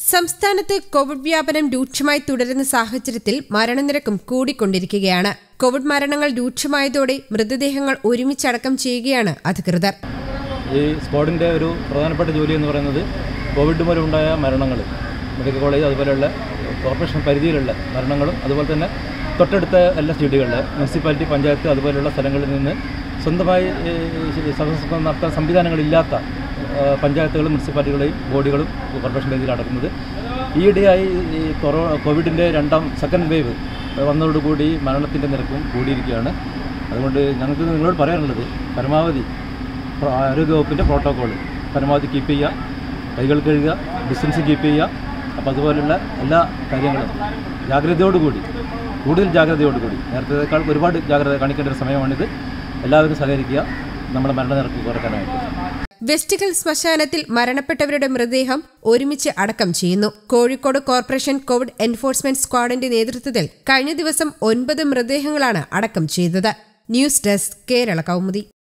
സംസ്ഥാനത്ത് കോവിഡ് വ്യാപനം രൂക്ഷമായി തുടരുന്ന സാഹചര്യത്തിൽ മരണനിരക്കും കൂടിക്കൊണ്ടിരിക്കുകയാണ് കോവിഡ് മരണങ്ങൾ രൂക്ഷമായതോടെ മൃതദേഹങ്ങൾ ഒരുമിച്ചടക്കം ചെയ്യുകയാണ് അധികൃതർ ഈ സ്ക്വാഡിൻ്റെ ഒരു പ്രധാനപ്പെട്ട ജോലി എന്ന് പറയുന്നത് കോവിഡ് മൂലമുണ്ടായ മരണങ്ങൾ മെഡിക്കൽ കോളേജ് അതുപോലെയുള്ള കോർപ്പറേഷൻ പരിധിയിലുള്ള മരണങ്ങളും അതുപോലെ തന്നെ തൊട്ടടുത്ത എല്ലാ സ്റ്റേറ്റുകളിൽ മുനിസിപ്പാലിറ്റി പഞ്ചായത്ത് അതുപോലെയുള്ള സ്ഥലങ്ങളിൽ നിന്ന് സ്വന്തമായി ഈ സംരക്ഷണം നടത്താൻ സംവിധാനങ്ങളില്ലാത്ത ആ, പഞ്ചായത്തുകളും മുനിസിപ്പാലിറ്റികളെയും ബോഡികളും കോർപ്പറേഷൻ പരിധിയിൽ അടക്കുന്നത് ഈയിടെയായി ഈ കൊറോ കോവിഡിൻ്റെ രണ്ടാം സെക്കൻഡ് വേവ് വന്നതോടുകൂടി മരണത്തിൻ്റെ നിരക്കും കൂടിയിരിക്കുകയാണ് അതുകൊണ്ട് ഞങ്ങൾക്ക് നിങ്ങളോട് പറയാനുള്ളത് പരമാവധി പ്ര- ആരോഗ്യവകുപ്പിൻ്റെ പ്രോട്ടോക്കോൾ പരമാവധി കീപ്പ് ചെയ്യുക കൈകൾ കഴുകുക ഡിസ്റ്റൻസ് കീപ്പ് ചെയ്യുക അപ്പോൾ അതുപോലുള്ള എല്ലാ കാര്യങ്ങളും ജാഗ്രതയോടുകൂടി കൂടുതൽ ജാഗ്രതയോടുകൂടി നേരത്തേക്കാൾ ഒരുപാട് ജാഗ്രത കാണിക്കേണ്ട ഒരു സമയമാണിത് എല്ലാവരും സഹകരിക്കുക നമ്മുടെ മരണനിരക്ക് കുറയ്ക്കാനായിട്ട് വെസ്റ്റിക്കൽ ശ്മശാനത്തിൽ മരണപ്പെട്ടവരുടെ മൃതദേഹം ഒരുമിച്ച് അടക്കം ചെയ്യുന്നു കോഴിക്കോട് കോർപ്പറേഷൻ കോവിഡ് എൻഫോഴ്സ്മെന്റ് സ്ക്വാഡിന്റെ നേതൃത്വത്തിൽ കഴിഞ്ഞ ദിവസം ഒൻപത് മൃതദേഹങ്ങളാണ് അടക്കം ചെയ്തത് ന്യൂസ് ഡെസ്ക് കേരള കൗമുദി